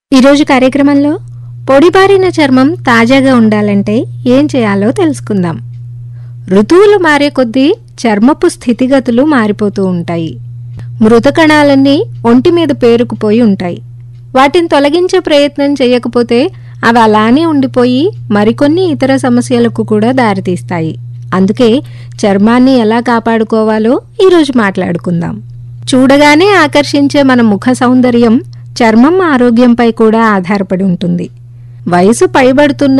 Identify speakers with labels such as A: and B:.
A: ఈరోజు కార్యక్రమంలో పొడిబారిన చర్మం తాజాగా ఉండాలంటే ఏం చేయాలో తెలుసుకుందాం ఋతువులు మారే కొద్దీ చర్మపు స్థితిగతులు మారిపోతూ ఉంటాయి మృత కణాలన్నీ ఒంటి మీద పేరుకుపోయి ఉంటాయి వాటిని తొలగించే ప్రయత్నం చేయకపోతే అవి అలానే ఉండిపోయి మరికొన్ని ఇతర సమస్యలకు కూడా దారితీస్తాయి అందుకే చర్మాన్ని ఎలా కాపాడుకోవాలో ఈరోజు మాట్లాడుకుందాం చూడగానే ఆకర్షించే మన ముఖ సౌందర్యం చర్మం ఆరోగ్యంపై కూడా ఆధారపడి ఉంటుంది వయసు పైబడుతున్న